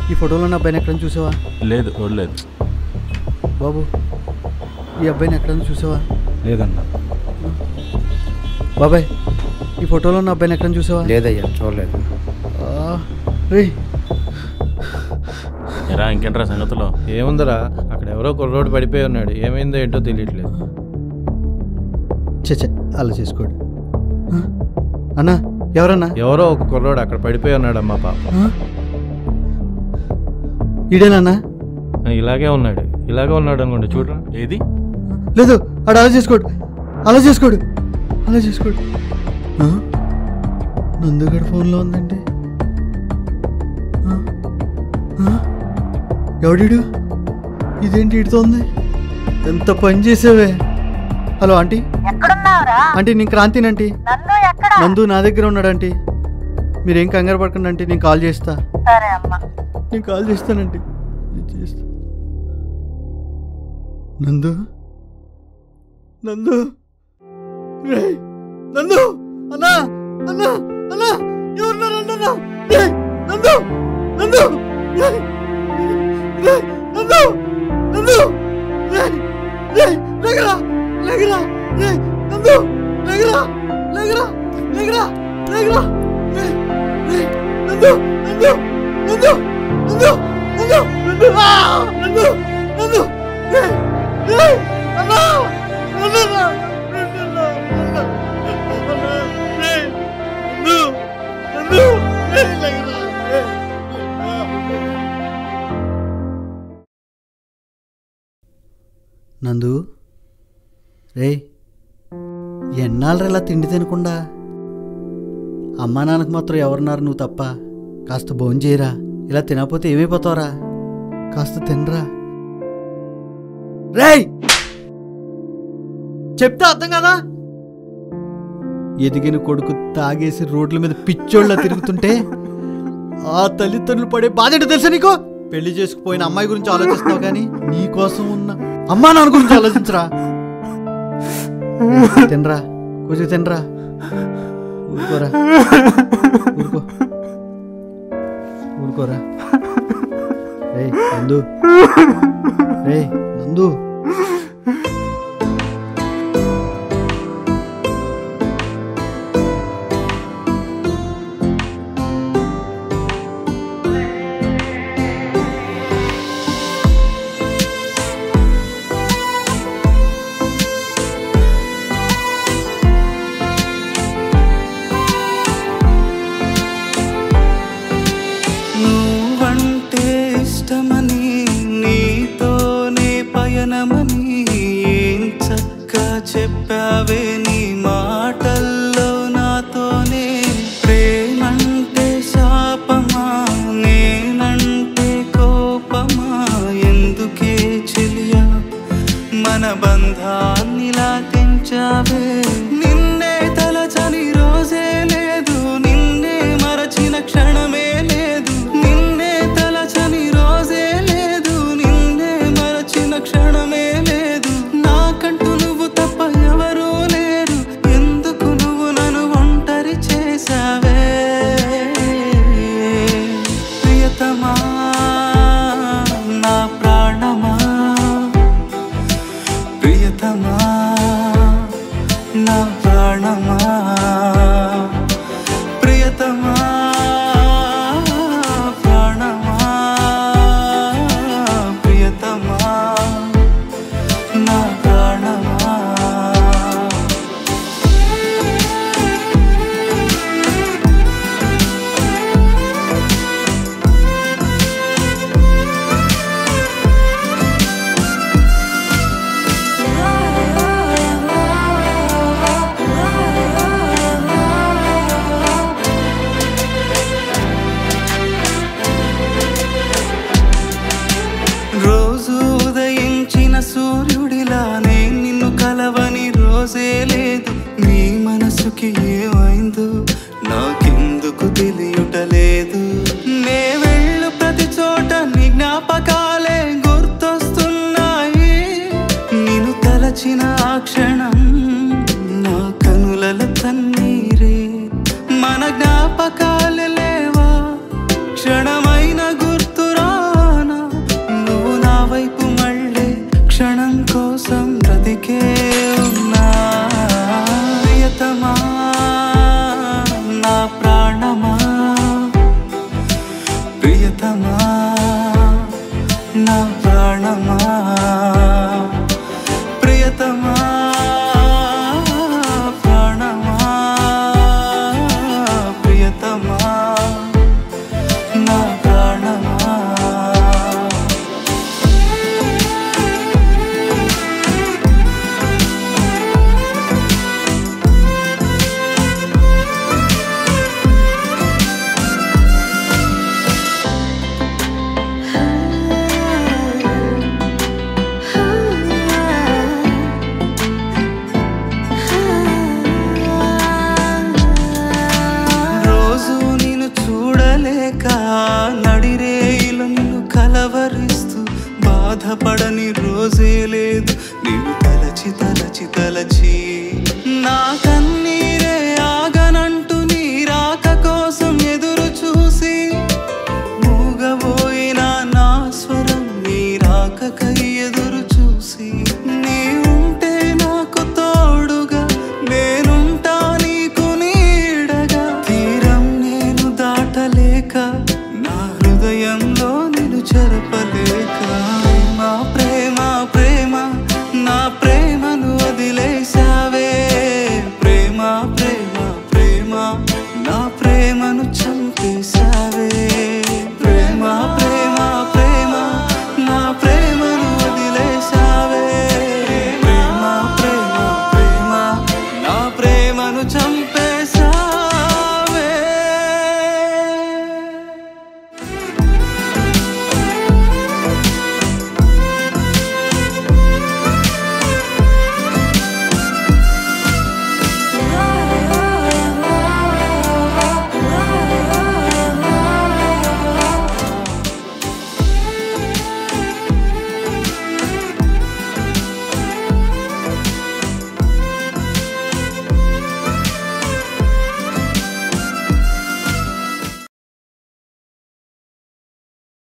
ఈ ఫోటోలో ఉన్న అబ్బాయిని ఎక్కడైనా చూసావా లేదు చూడలేదు బాబు ఈ అబ్బాయిని ఎక్కడైనా చూసావా లేదన్నా బాబాయ్ ఈ ఫోటోలో ఉన్న అబ్బాయిని ఎక్కడైనా చూసావా లేదయ్యా చూడలేదు రే ఎరా ఇంకేంట్రా సంగతిలో ఏముందిరా అక్కడ ఎవరో కుర్రోడు పడిపోయి ఉన్నాడు ఏమైందో ఏంటో తెలియట్లేదు చచ్చ అలా చేసుకోడు ఆ? అన్నా ఎవరన్నా ఎవరో ఒక కుర్రోడు అక్కడ పడిపోయి ఉన్నాడమ్మా పాప ఆ? ఈడేనన్నా ఇలాగే ఉన్నాడు ఇలాగే ఉన్నాడు అనుకోండి చూడరా ఏది లేదు ఆడు అలా చేసుకోడు అలా చేసుకోడు అలా చేసుకోడు ఆ? నందుగడ ఫోన్లో ఉందండి ఆ? ఆ? ఎవడీడు ఇదేంటి ఇడుతో ఉంది ఎంత పని చేసావే హలో ఆంటీ ఎక్కడున్నావురా ఆంటీ నేను క్రాంతినంటీ నన్ను ఎక్కడ నందు నా దగ్గర ఉన్నాడు ఆంటీ మీరేం కంగారు పడకండి ఆంటీ నేను కాల్ చేస్తా సరే అమ్మా నేను కాల్ చేస్తానండి నేను చేస్తా నందు నందు రేయ్ నందు అన్నా అన్నా అన్నా ఎవరున్నారు అన్నా రేయ్ నందు నందు రేయ్ రేయ్ నందు నందు రేయ్ రేయ్ లేగరా లేగరా రేయ్ నందు లేగరా లేగరా లేగరా లేగరా రేయ్ రేయ్ నందు నందు నందు నందు నందు నందు ఆ నందు నందు రేయ్ రేయ్ అన్నా నందు నందు నందు రేయ్ నందు నందు రేయ్ లేగరా రేయ్ నందు రే ఎన్నాళ్ళు ఇలా తిండి తినకుండా అమ్మా నాన్నకు మాత్రం ఎవరున్నారు నువ్వు తప్ప కాస్త భోజనం చేయరా ఇలా తినకపోతే ఏమైపోతావురా కాస్త తినరా రేయ్ చెప్తే అర్థం కదా ఎదిగిన కొడుకు తాగేసి రోడ్ల మీద పిచ్చోళ్ళ తిరుగుతుంటే ఆ తల్లిదండ్రులు పడే బాధ ఏంటో తెలుసా నీకు పెళ్లి చేసుకుపోయిన అమ్మాయి గురించి ఆలోచిస్తున్నావు కానీ నీ కోసం ఉన్న అమ్మా నాన్న గురించి ఆలోచించరా తినరా కొంచెం తినరా ఊరుకోరా ఊరుకో ఊరుకోరా రే నందు రే నందు నువ్వంటే ఇష్టమని నీతోనే పయనమని ఏం చక్కా చెప్పావే నీ మాటల్లో నాతోనే ప్రేమంటే శాపమా నేనంటే కోపమా ఎందుకే చెలియా మన బంధాన్నిలా తెంచావే నిన్నే తలచని రోజే లేదు నిన్నే మరచిన క్షణమే లేదు నిన్నే తలచని రోజే లేదు నిన్నే మరచిన క్షణమే లేదు నాకంటూ నువ్వు తప్ప ఎవరూ లేరు ఎందుకు నువ్వు నన్ను ఒంటరి చేశావే ప్రియతమా నా ప్రాణమా ప్రియతమా నా ప్రాణమా ప్రియతమా ప్రాణమా ప్రియతమా నా ప్రాణమా రోజు ఉదయించిన సూర్యుడిలా నేను నిన్ను కలవని రోజే లేదు నీ మనసుకి ఏమైందో నాకెందుకు తెలియటలేదు నే వెళ్ళు ప్రతి చోట నీ జ్ఞాపకాలే గుర్తొస్తున్నాయి నిన్ను తలచిన ఆ క్షణం నా కనులల తన్నీరే మన జ్ఞాపకాలు లేవా క్షణమైన గుర్తురా నా ప్రాణమా ప్రియతమా ప్రాణమా ప్రియతమా నా ప్రాణమా రోజు నిన్ను చూడలేక నడిరేయిలో నిన్ను కలవరిస్తూ బాధపడని రోజే లేదు నిన్ను తలచి తలచి తలచి నా కన్నీరే ఆగనంటూ నీ రాక కోసం ఎదురు చూసి మూగబోయిన నా స్వరం నీ రాకకై ఎదురు చూసి నీ ఉంటే నాకు తోడుగా నేనుంటా నీకు నీడగా తీరం నేను దాటలేక నా హృదయంలో నేను చెరప